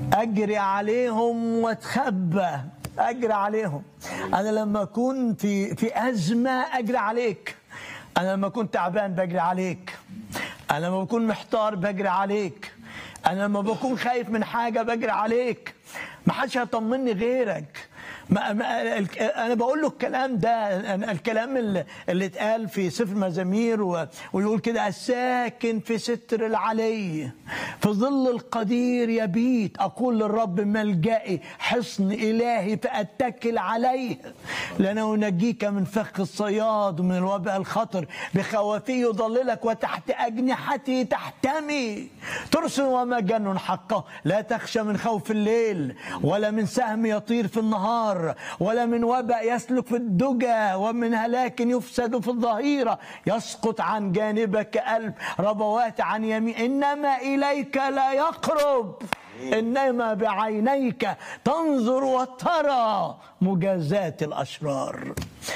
اجري عليهم واتخبى اجري عليهم انا لما اكون في في ازمه اجري عليك انا لما اكون تعبان بجري عليك انا لما بكون محتار بجري عليك انا لما بكون خايف من حاجه بجري عليك ما حدش هيطمني غيرك ما ما الك- انا بقول له الكلام ده أنا- الكلام اللي اللي اتقال في سفر المزامير و- ويقول كده الساكن في ستر العلي في ظل القدير يبيت اقول للرب ملجئي حصن الهي فاتكل عليه لان انجيك من فخ الصياد ومن الوباء الخطر بخوافيه يضللك وتحت اجنحته تحتمي ترس ومجن حقه لا تخشى من خوف الليل ولا من سهم يطير في النهار ولا من وباء يسلك في الدجى ومن هلاك يفسد في الظهيرة يسقط عن جانبك ألف ربوات عن يمين إنما إليك لا يقرب إنما بعينيك تنظر وترى مجازاة الأشرار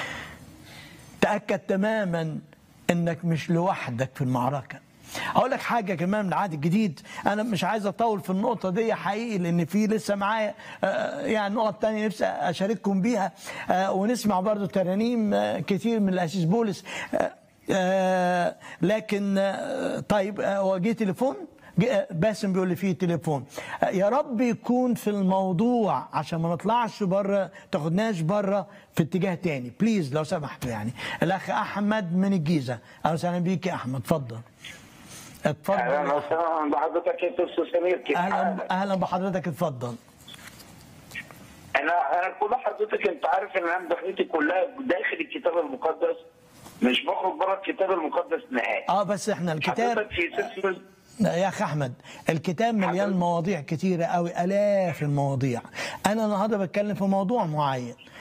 تأكد تماما انك مش لوحدك في المعركة اقول لك حاجة كمان من العهد الجديد انا مش عايز اطول في النقطة دي حقيقي لان في لسه معايا آه، يعني نقط تانية نفسي اشارككم بيها آه، ونسمع برضو ترانيم آه، كتير من الاسيس بولس آه، آه، لكن آه، طيب آه، هو جه تليفون جه- باسم بيقول لي فيه تليفون آه، يا رب يكون في الموضوع عشان ما نطلعش بره تاخدناش بره في اتجاه تاني بليز لو سمحتوا يعني الاخ احمد من الجيزه اهلا وسهلا بيك يا احمد اتفضل اهلا اتفضل وسهلا بحضرتك يا استاذ سمير كيف اهلا حالك؟ اهلا بحضرتك اتفضل انا انا كل حضرتك انت عارف ان انا دخلتي كلها داخل الكتاب المقدس مش بخرج بره الكتاب المقدس نهائي اه بس احنا الكتاب حضرتك في سلسله يا اخ احمد الكتاب مليان حضرتك. مواضيع كتيره قوي الاف المواضيع انا النهارده بتكلم في موضوع معين